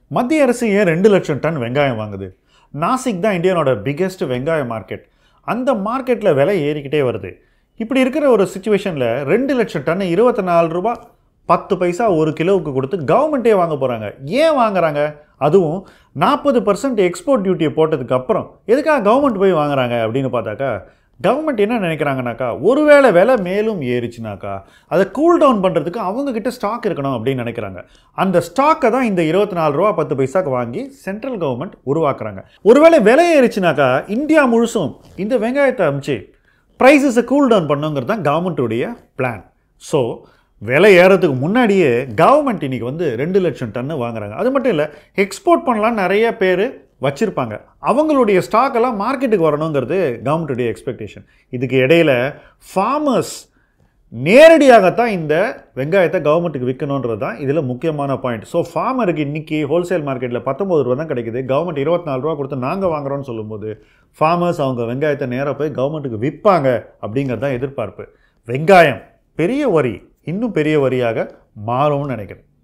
மத்திய அரசு ஏன் ரெண்டு லட்சம் டன் வெங்காயம் வாங்குது நாசிக் தான் இந்தியானோட பிக்கெஸ்ட் வெங்காய மார்க்கெட் அந்த மார்க்கெட்டில் விலை ஏறிக்கிட்டே வருது இப்படி இருக்கிற ஒரு சுச்சுவேஷனில் ரெண்டு லட்சம் டன் இருபத்தி நாலு ரூபா பத்து பைசா ஒரு கிலோவுக்கு கொடுத்து கவர்மெண்ட்டே வாங்க போகிறாங்க ஏன் வாங்குறாங்க அதுவும் நாற்பது பர்சன்ட் எக்ஸ்போர்ட் டியூட்டியை போட்டதுக்கு அப்புறம் எதுக்காக கவர்மெண்ட் போய் வாங்குறாங்க அப்படின்னு பார்த்தாக்கா கவர்மெண்ட் என்ன நினைக்கிறாங்கனாக்கா ஒருவேளை விலை மேலும் ஏறிச்சுனாக்கா அதை கூல் டவுன் பண்ணுறதுக்கு அவங்கக்கிட்ட ஸ்டாக் இருக்கணும் அப்படின்னு நினைக்கிறாங்க அந்த ஸ்டாக்கை தான் இந்த இருபத்தி நாலு ரூபா பத்து பைசாக்கு வாங்கி சென்ட்ரல் கவர்மெண்ட் உருவாக்குறாங்க ஒருவேளை விலை ஏறிச்சுனாக்கா இந்தியா முழுசும் இந்த வெங்காயத்தை அமிச்சு ப்ரைஸஸை கூல் டவுன் பண்ணுங்கிறது தான் கவர்மெண்ட்டுடைய பிளான் ஸோ விலை ஏறதுக்கு முன்னாடியே கவர்மெண்ட் இன்னைக்கு வந்து ரெண்டு லட்சம் டன்னு வாங்குறாங்க அது மட்டும் இல்லை எக்ஸ்போர்ட் பண்ணலான்னு நிறைய பேர் வச்சுருப்பாங்க அவங்களுடைய ஸ்டாக் எல்லாம் மார்க்கெட்டுக்கு வரணுங்கிறது கவர்மெண்ட்டுடைய எக்ஸ்பெக்டேஷன் இதுக்கு இடையில ஃபார்மர்ஸ் நேரடியாகத்தான் இந்த வெங்காயத்தை கவர்மெண்ட்டுக்கு விற்கணுன்றது தான் இதில் முக்கியமான பாயிண்ட் ஸோ ஃபார்மருக்கு இன்றைக்கி ஹோல்சேல் மார்க்கெட்டில் பத்தொம்பது ரூபா தான் கிடைக்குது கவர்மெண்ட் இருபத்தி நாலு ரூபா கொடுத்து நாங்கள் வாங்குறோம்னு சொல்லும்போது ஃபார்மர்ஸ் அவங்க வெங்காயத்தை நேராக போய் கவர்மெண்ட்டுக்கு விற்பாங்க அப்படிங்கிறது தான் எதிர்பார்ப்பு வெங்காயம் பெரிய வரி இன்னும் பெரிய வரியாக மாறும்னு நினைக்கிறேன்